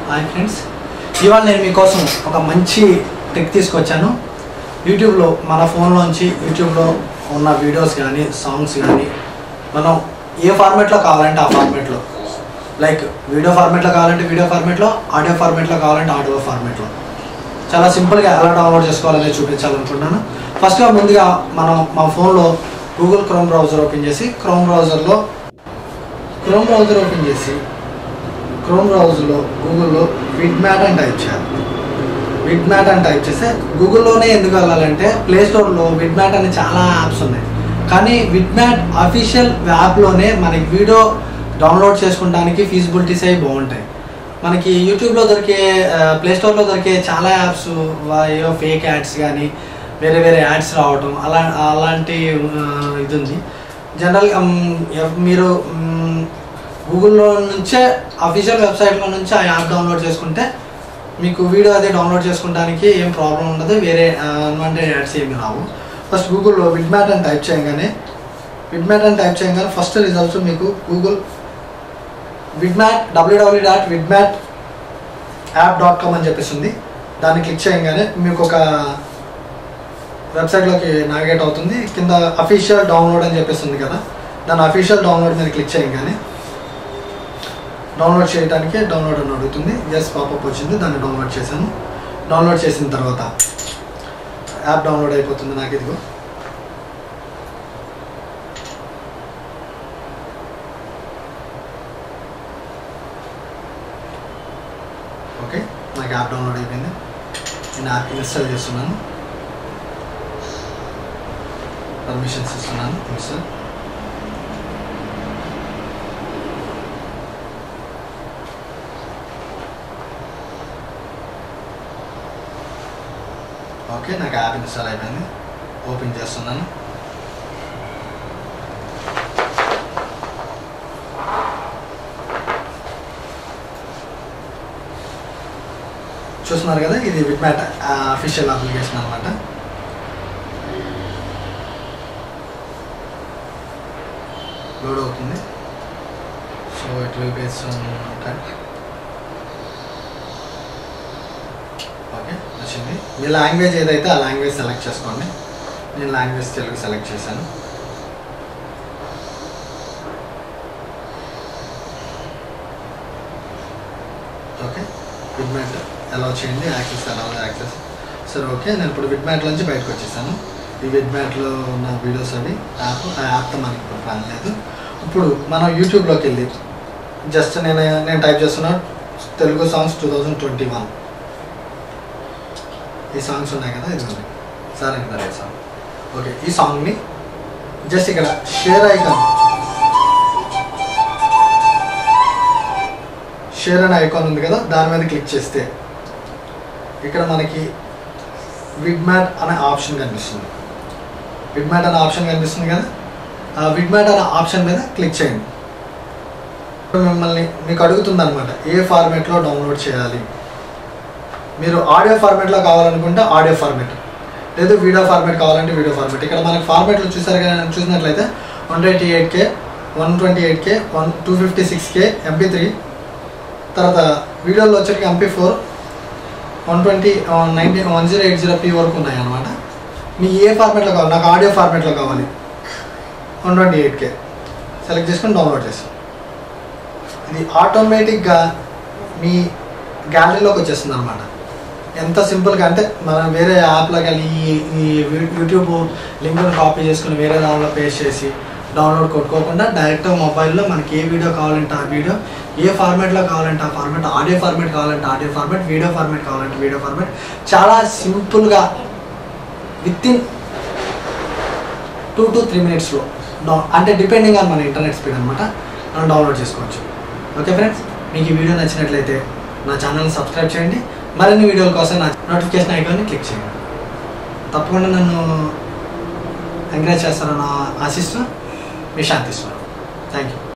hi friends ఇవాళ నేను మీకోసం ఒక మంచి ట్రిక్ తీసుకొచ్చాను యూట్యూబ్లో మన ఫోన్లోంచి యూట్యూబ్లో ఉన్న వీడియోస్ కానీ సాంగ్స్ కానీ మనం ఏ ఫార్మాట్లో కావాలంటే ఆ ఫార్మాట్లో లైక్ వీడియో ఫార్మాట్లో కావాలంటే వీడియో ఫార్మాట్లో ఆడియో ఫార్మాట్లో కావాలంటే ఆడియో ఫార్మాట్లో చాలా సింపుల్గా ఎలా డౌన్లోడ్ చేసుకోవాలని చూపించాలనుకుంటున్నాను ఫస్ట్గా ముందుగా మనం మా ఫోన్లో గూగుల్ క్రోమ్ బ్రౌజర్ ఓపెన్ చేసి క్రోమ్ బ్రౌజర్లో క్రోమ్ బ్రౌజర్ ఓపెన్ చేసి క్రోమ్ బ్రౌజర్లో గూగుల్లో విడ్మ్యాట్ అని టైప్ చేయాలి విడ్మ్యాట్ అని టైప్ చేస్తే గూగుల్లోనే ఎందుకు వెళ్ళాలంటే ప్లే స్టోర్లో విడ్మ్యాట్ అని చాలా యాప్స్ ఉన్నాయి కానీ విడ్మ్యాట్ అఫీషియల్ యాప్లోనే మనకి వీడియో డౌన్లోడ్ చేసుకోవడానికి ఫీజిబిలిటీస్ అవి బాగుంటాయి మనకి యూట్యూబ్లో దొరికే ప్లే స్టోర్లో దొరికే చాలా యాప్స్ ఏవో ఫేక్ యాడ్స్ కానీ వేరే వేరే యాడ్స్ రావటం అలా అలాంటి ఆ, ఇది ఉంది జనరల్ మీరు మ్, గూగుల్లో నుంచే అఫీషియల్ వెబ్సైట్లో నుంచి ఆ యాప్ డౌన్లోడ్ చేసుకుంటే మీకు వీడియో అది డౌన్లోడ్ చేసుకోవడానికి ఏం ప్రాబ్లం ఉండదు వేరే అన్వాంటెడ్ యాడ్స్ ఏమి రావు ఫస్ట్ గూగుల్లో విడ్మ్యాట్ అని టైప్ చేయగానే విడ్మ్యాట్ అని టైప్ చేయగానే ఫస్ట్ రిజల్ట్స్ మీకు Google VidMate WWW dot VidMate app dot com అని చెప్పేసి ఉంది దాన్ని క్లిక్ చేయగానే మీకు ఒక వెబ్సైట్లోకి నావిగేట్ అవుతుంది కింద అఫీషియల్ డౌన్లోడ్ అని చెప్పేసి ఉంది కదా దాని అఫీషియల్ డౌన్లోడ్ మీద క్లిక్ చేయగానే డౌన్లోడ్ చేయడానికి డౌన్లోడ్ అని అడుగుతుంది ఎస్ పాపప్ వచ్చింది దాన్ని డౌన్లోడ్ చేశాను డౌన్లోడ్ చేసిన తర్వాత యాప్ డౌన్లోడ్ అయిపోతుంది నాకు ఇదిగో ఓకే నాకు యాప్ డౌన్లోడ్ అయిపోయింది నేను యాప్ ఇన్స్టాల్ చేస్తున్నాను పర్మిషన్స్ ఇస్తున్నాను ఇన్స్టాల్ ఓకే నాకు యాప్ ఇన్స్టాల్ అయిపోయింది ఓపెన్ చేస్తున్నాను చూస్తున్నారు కదా ఇది విట్మ్యాట్ అఫీషియల్ అప్లికేషన్ అనమాట లోడ్ అవుతుంది so it will base time okay వచ్చింది మీ లాంగ్వేజ్ ఏదైతే ఆ లాంగ్వేజ్ సెలెక్ట్ చేసుకోండి నేను లాంగ్వేజ్ తెలుగు సెలెక్ట్ చేశాను ఓకే విడ్మ్యాట్ అలౌ చేయండి యాక్సెస్ అలౌ యాక్సెస్ సరే ఓకే నేను ఇప్పుడు విడ్మ్యాట్ నుంచి బయటకు వచ్చేసాను ఈ విడ్మ్యాట్లో ఉన్న వీడియోస్ అవి యాప్ ఆ యాప్తో మనకి ఇప్పుడు పని లేదు ఇప్పుడు మనం యూట్యూబ్లోకి వెళ్ళి జస్ట్ నేను నేను టైప్ చేస్తున్నా Telugu songs two thousand twenty one ఈ సాంగ్స్ ఉన్నాయి కదా ఇదిగోండి సార్ ఇంకా సాంగ్ ఓకే ఈ సాంగ్ని జస్ట్ ఇక్కడ షేర్ ఐకాన్ షేర్ అనే ఐకాన్ ఉంది కదా దాని మీద క్లిక్ చేస్తే ఇక్కడ మనకి విడ్మ్యాట్ అనే ఆప్షన్ కనిపిస్తుంది విడ్మ్యాట్ అనే ఆప్షన్ కనిపిస్తుంది కదా ఆ విడ్మ్యాట్ అనే ఆప్షన్ మీద క్లిక్ చేయండి ఇప్పుడు మిమ్మల్ని మీకు అడుగుతుంది అనమాట ఏ ఫార్మేట్లో డౌన్లోడ్ చేయాలి మీరు ఆడియో ఫార్మేట్లో కావాలనుకుంటే ఆడియో ఫార్మేట్ లేదు వీడియో ఫార్మేట్ కావాలంటే వీడియో ఫార్మేట్ ఇక్కడ మనకి ఫార్మేట్లో చూసారు కదా చూసినట్లయితే one twenty eight K one twenty eight K one two fifty six K MP three తర్వాత వీడియోలో వచ్చరికి MP four one twenty ninety one zero eight zero P వరకు ఉన్నాయి అనమాట మీ ఏ ఫార్మేట్లో కావాలి నాకు ఆడియో ఫార్మేట్లో కావాలి one twenty eight K select చేసుకొని డౌన్లోడ్ చేస్తాం ఇది ఆటోమేటిక్గా మీ గ్యాలరీలోకి వచ్చేస్తుంది అనమాట ఎంత సింపుల్గా అంటే మనం వేరే యాప్లోకి వెళ్ళి ఈ ఈ యూట్యూబ్ లింక్ను కాపీ చేసుకుని వేరే దానిలో పేస్ట్ చేసి డౌన్లోడ్ కొట్టుకోకుండా డైరెక్ట్గా మొబైల్లో మనకి ఏ వీడియో కావాలంటే ఆ వీడియో ఏ ఫార్మాట్లో కావాలంటే ఆ ఫార్మాట్ ఆడియో ఫార్మాట్ కావాలంటే ఆడియో ఫార్మాట్ వీడియో ఫార్మాట్ కావాలంటే వీడియో ఫార్మాట్ చాలా సింపుల్గా within two to three మినిట్స్లో డౌన్ అంటే డిపెండింగ్ ఆన్ మన ఇంటర్నెట్ స్పీడ్ అనమాట మనం డౌన్లోడ్ చేసుకోవచ్చు ఓకే ఫ్రెండ్స్ మీకు ఈ వీడియో నచ్చినట్లయితే నా ఛానల్ని సబ్స్క్రైబ్ చేయండి మరిన్ని వీడియోల కోసం నా నోటిఫికేషన్ ఐకాన్ని క్లిక్ చేయండి తప్పకుండా నన్ను ఎంకరేజ్ చేస్తారని ఆశిస్తూ మీ శాంతిశ్వరం థ్యాంక్ యూ